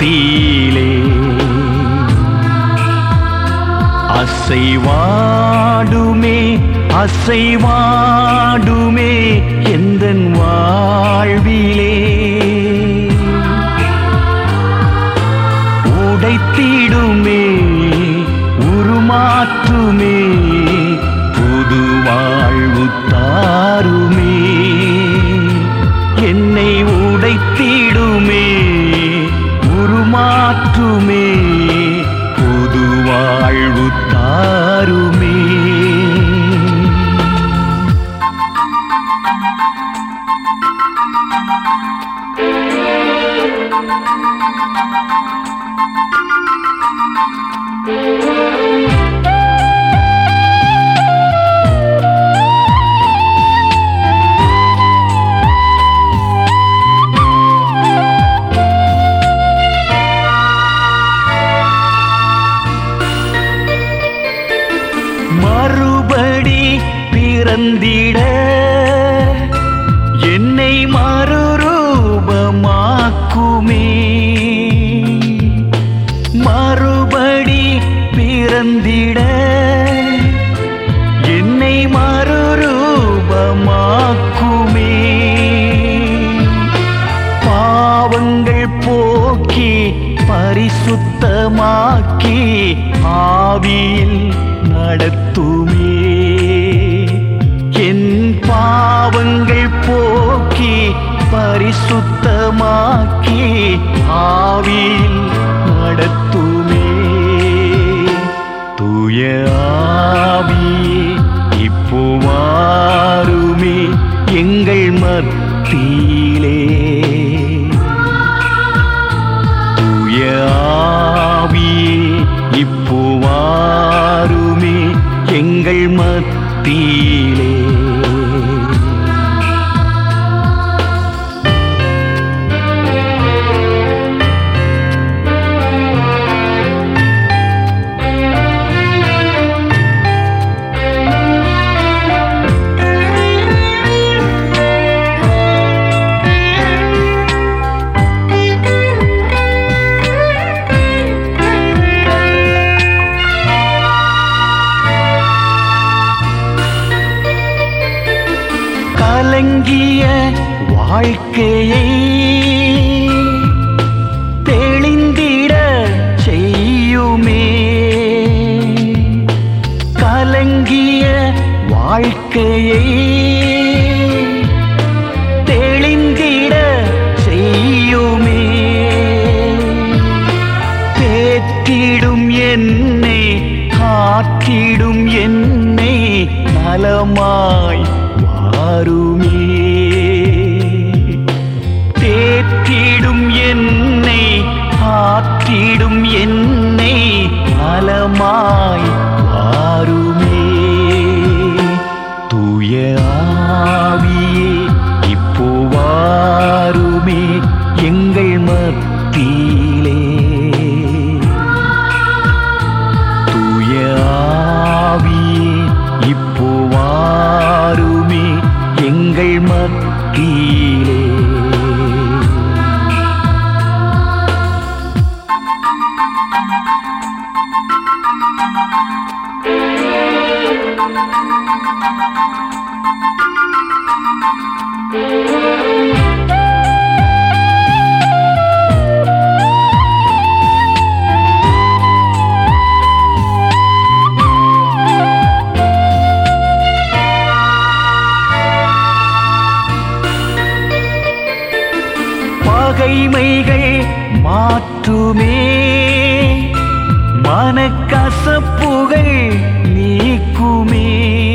மத்தியிலே அசைவாடுமே அசைவாடுமே எந்தன் வாழ்விலே உடைத்திடுமே உருமாற்றுமே புது வாழ்வு தாருமே என்னை உடைத்திடுமே உருமாற்றுமே புது வாழ்வு தாருமே மறுபடி பிறந்திட என்னை மறுரூபமாக்குமே மறுபடி பிறந்திட என்னை மறுரூபமாக்குமே பாவங்கள் போக்கி பரிசுத்தமாக்கி ஆவியில் நடத்துமே என் பாவங்கள் போக்கி பரிசுத்தமாக்கி ஆவியில் நடத்துமே தூய ஆவியே இப்போ வாருமே எங்கள் மத்தியிலே தூய ஆவியே இப்போ வாருமே எங்கள் மத்தியிலே கலங்கிய வாழ்க்கையை தெளிந்திட செய்யுமே கலங்கிய வாழ்க்கையை தெளிந்திட செய்யுமே தேற்றிடும் என்னை காற்றிடும் என்னை நலமாய் வாருமே தேற்றிடும் என்னை காற்றிடும் என்னை நலமாய் வாருமே தூய ஆவியே இப்போ வாருமே எங்கள் மத்தியிலே தூய ஆவியே இப்போ வாருமே எங்கள் மத்தியிலே பகைமைகள் மாற்றுமே மனக்கசப்புகள் நீக்குமே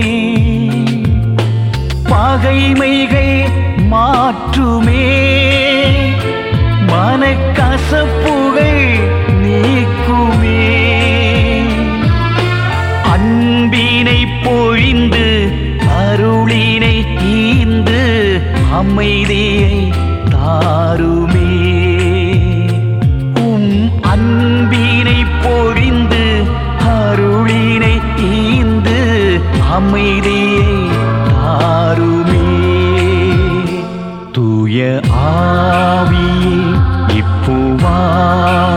பகைமைகள் மாற்றுமே மனக்கசப்புகள் நீக்குமே அன்பினை பொழிந்து அருளினை ஈந்து அமைதியை தாருமே உம் அன்பினை பொழிந்து அருளினை ஈந்து அமைதியை தாருமே தூய ஆவியே இப்போ வா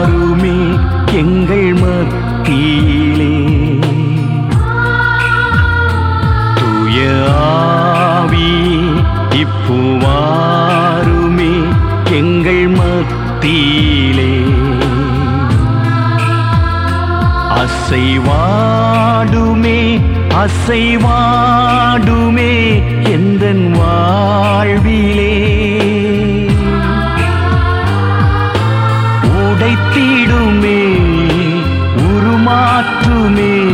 அசைவாடுமே அசைவாடுமே எந்தன் வாழ்விலே உடைத்திடுமே உருமாற்றுமே